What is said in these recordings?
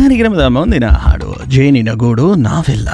ಕಾರ್ಯಕ್ರಮದ ಮುಂದಿನ ಹಾಡು ಜೇನಿನ ಗೂಡು ನಾವೆಲ್ಲ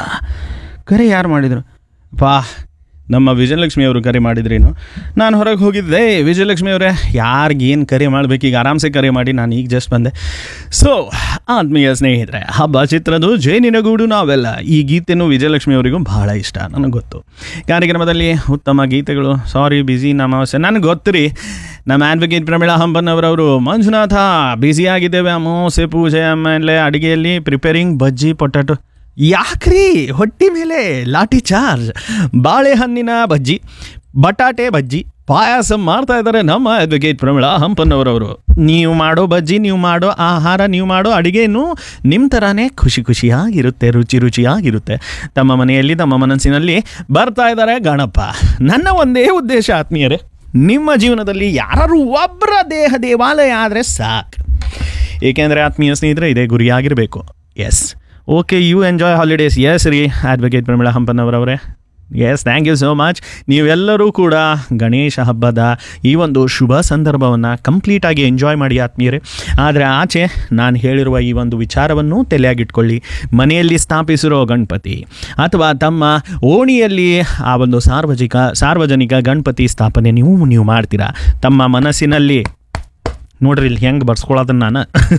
ಕರೆ ಯಾರು ಮಾಡಿದರು ಪಾ ನಮ್ಮ ವಿಜಯಲಕ್ಷ್ಮಿ ಅವರು ಕರೆ ಮಾಡಿದ್ರೇನು ನಾನು ಹೊರಗೆ ಹೋಗಿದ್ದೆ ವಿಜಯಲಕ್ಷ್ಮಿ ಅವರೇ ಯಾರಿಗೇನು ಕರೆ ಮಾಡಬೇಕು ಈಗ ಆರಾಮ್ಸೆ ಕರೆ ಮಾಡಿ ನಾನು ಈಗ ಜಸ್ಟ್ ಬಂದೆ ಸೊ ಆತ್ಮೀಯ ಸ್ನೇಹಿತರೆ ಹಬ್ಬ ಚಿತ್ರದ ಜೇನಿನ ಗೂಡು ನಾವೆಲ್ಲ ಈ ಗೀತೆನೂ ವಿಜಯಲಕ್ಷ್ಮಿ ಅವರಿಗೂ ಬಹಳ ಇಷ್ಟ ನನಗೆ ಗೊತ್ತು ಕಾರ್ಯಕ್ರಮದಲ್ಲಿ ಉತ್ತಮ ಗೀತೆಗಳು ಸಾರಿ ಬ್ಯುಸಿ ಅಮಾವಾಸ್ಯೆ ನನಗೆ ಗೊತ್ತು ರೀ ನಮ್ಮ ಆಡ್ವೊಕೇಟ್ ಪ್ರಮೀಳಾ ಹಂಪನ್ ಅವರವರು ಮಂಜುನಾಥ ಬ್ಯುಸಿ ಆಗಿದ್ದೇವೆ ಅಮಾವಾಸ್ಯೆ ಪೂಜೆ ಆಮೇಲೆ ಅಡುಗೆಯಲ್ಲಿ ಪ್ರಿಪೇರಿಂಗ್ ಬಜ್ಜಿ ಪೊಟ್ಯಾಟೊ ಯಾಕ್ರಿ ಹೊಟ್ಟಿ ಮೇಲೆ ಲಾಠಿ ಚಾರ್ಜ್ ಬಾಳೆಹಣ್ಣಿನ ಬಜ್ಜಿ ಬಟಾಟೆ ಬಜ್ಜಿ ಪಾಯಸ ಮಾಡ್ತಾ ಇದ್ದಾರೆ ನಮ್ಮ ಅಡ್ವೊಕೇಟ್ ಪ್ರಮೀಳಾ ಹಂಪನ್ನವರವರು ನೀವು ಮಾಡೋ ಬಜ್ಜಿ ನೀವು ಮಾಡೋ ಆಹಾರ ನೀವು ಮಾಡೋ ಅಡುಗೆನೂ ನಿಮ್ಮ ಥರನೇ ಖುಷಿ ಖುಷಿಯಾಗಿರುತ್ತೆ ರುಚಿ ರುಚಿಯಾಗಿರುತ್ತೆ ತಮ್ಮ ಮನೆಯಲ್ಲಿ ತಮ್ಮ ಮನಸ್ಸಿನಲ್ಲಿ ಬರ್ತಾ ಇದ್ದಾರೆ ಗಣಪ ನನ್ನ ಒಂದೇ ಉದ್ದೇಶ ಆತ್ಮೀಯರೇ ನಿಮ್ಮ ಜೀವನದಲ್ಲಿ ಯಾರು ಒಬ್ಬರ ದೇಹ ದೇವಾಲಯ ಆದರೆ ಸಾಕು ಏಕೆಂದರೆ ಆತ್ಮೀಯ ಸ್ನೇಹಿತರೆ ಇದೇ ಗುರಿಯಾಗಿರಬೇಕು yes okay you enjoy holidays yes ರೀ ಅಡ್ವೊಕೇಟ್ ಪ್ರಮೀಳಾ ಹಂಪನ್ನವರವರೇ yes thank you so much ನೀವೆಲ್ಲರೂ ಕೂಡ ಗಣೇಶ ಹಬ್ಬದ ಈ ಒಂದು ಶುಭ ಸಂದರ್ಭವನ್ನು ಕಂಪ್ಲೀಟಾಗಿ ಎಂಜಾಯ್ ಮಾಡಿ ಆತ್ಮೀಯರೇ ಆದರೆ ಆಚೆ ನಾನು ಹೇಳಿರುವ ಈ ಒಂದು ವಿಚಾರವನ್ನು ತಲೆಯಾಗಿಟ್ಕೊಳ್ಳಿ ಮನೆಯಲ್ಲಿ ಸ್ಥಾಪಿಸಿರೋ ಗಣಪತಿ ಅಥವಾ ತಮ್ಮ ಓಣಿಯಲ್ಲಿ ಆ ಒಂದು ಸಾರ್ವಜನಿಕ ಸಾರ್ವಜನಿಕ ಗಣಪತಿ ಸ್ಥಾಪನೆ ನೀವು ನೀವು ಮಾಡ್ತೀರಾ ತಮ್ಮ ಮನಸ್ಸಿನಲ್ಲಿ ನೋಡ್ರಿ ಇಲ್ಲಿ ಹೆಂಗೆ ಬರ್ಸ್ಕೊಳ್ಳೋದನ್ನ ನಾನು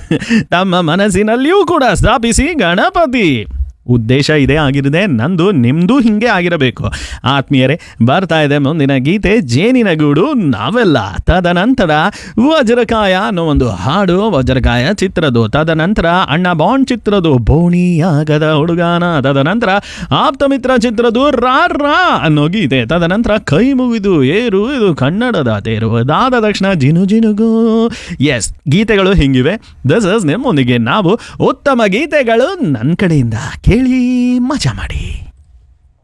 ತಮ್ಮ ಮನಸ್ಸಿನಲ್ಲಿಯೂ ಕೂಡ ಸ್ಥಾಪಿಸಿ ಗಣಪತಿ ಉದ್ದೇಶ ಇದೇ ಆಗಿರದೆ ನಂದು ನಿಮ್ಮದು ಹಿಂಗೆ ಆಗಿರಬೇಕು ಆತ್ಮೀಯರೇ ಬರ್ತಾ ಇದೆ ಮುಂದಿನ ಗೀತೆ ಜೇನಿನ ಗೂಡು ನಾವೆಲ್ಲ ತದನಂತರ ವಜ್ರಕಾಯ ಅನ್ನೋ ಒಂದು ಹಾಡು ವಜ್ರಕಾಯ ಚಿತ್ರದು ತದನಂತರ ಅಣ್ಣ ಬಾಂಡ್ ಚಿತ್ರದು ಬೋಣಿಯಾಗದ ಹುಡುಗಾನ ತದನಂತರ ಆಪ್ತಮಿತ್ರ ಚಿತ್ರದು ರಾ ರಾ ಅನ್ನೋ ಗೀತೆ ತದನಂತರ ಕೈ ಮುಗಿದು ಏರು ಇದು ಕನ್ನಡದ ತೇರು ದಾದ ತಕ್ಷಣ ಜಿನು ಜಿನುಗು ಎಸ್ ಗೀತೆಗಳು ಹಿಂಗಿವೆ ದಿಸ್ ಇಸ್ ನಿಮ್ಮೊಂದಿಗೆ ನಾವು ಉತ್ತಮ ಗೀತೆಗಳು ನನ್ನ ಕಡೆಯಿಂದ ಕೇಳಿ ಮಜಾ ಮಾಡಿ